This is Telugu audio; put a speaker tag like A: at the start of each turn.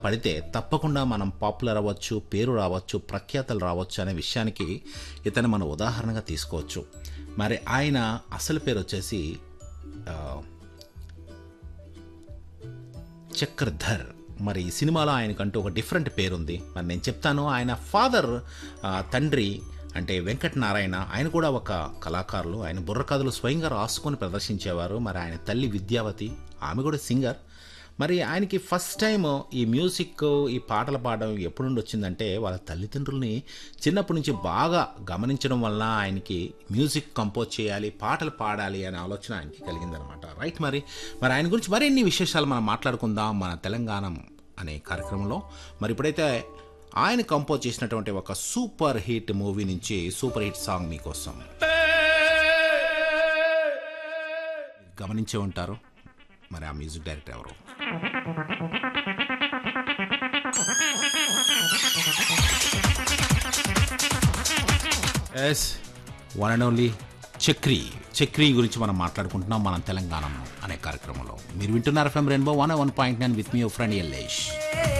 A: పడితే తప్పకుండా మనం పాపులర్ అవ్వచ్చు పేరు రావచ్చు ప్రఖ్యాతలు రావచ్చు అనే విషయానికి ఇతను మనం ఉదాహరణగా తీసుకోవచ్చు మరి ఆయన అసలు పేరు వచ్చేసి ఆ, చక్రధర్ మరి ఈ సినిమాలో ఆయనకంటూ ఒక డిఫరెంట్ పేరుంది మరి నేను చెప్తాను ఆయన ఫాదర్ ఆ, తండ్రి అంటే వెంకట నారాయణ ఆయన కూడా ఒక కళాకారులు ఆయన బుర్రకథలు స్వయంగా రాసుకొని ప్రదర్శించేవారు మరి ఆయన తల్లి విద్యావతి ఆమె కూడా సింగర్ మరి ఆయనకి ఫస్ట్ టైం ఈ మ్యూజిక్ ఈ పాటలు పాడడం ఎప్పుడు నుండి వచ్చిందంటే వాళ్ళ తల్లిదండ్రుల్ని చిన్నప్పటి నుంచి బాగా గమనించడం వల్ల ఆయనకి మ్యూజిక్ కంపోజ్ చేయాలి పాటలు పాడాలి అనే ఆలోచన ఆయనకి కలిగిందనమాట రైట్ మరి మరి ఆయన గురించి మరిన్ని విశేషాలు మనం మాట్లాడుకుందాం మన తెలంగాణ అనే కార్యక్రమంలో మరి ఇప్పుడైతే ఆయన కంపోజ్ చేసినటువంటి ఒక సూపర్ హిట్ మూవీ నుంచి సూపర్ హిట్ సాంగ్ మీకోసం గమనించే ఉంటారు మరి ఆ మ్యూజిక్ డైరెక్టర్ ఎవరు yes one and only Chakri Chakri గురించి మనం మాట్లాడుకుంటున్నాం మనం తెలంగాణ అనే కార్యక్రమంలో మీరు వింటున్నారు FM rainbow one one point nine with మీ ఫ్రెండ్ ఎల్లేష్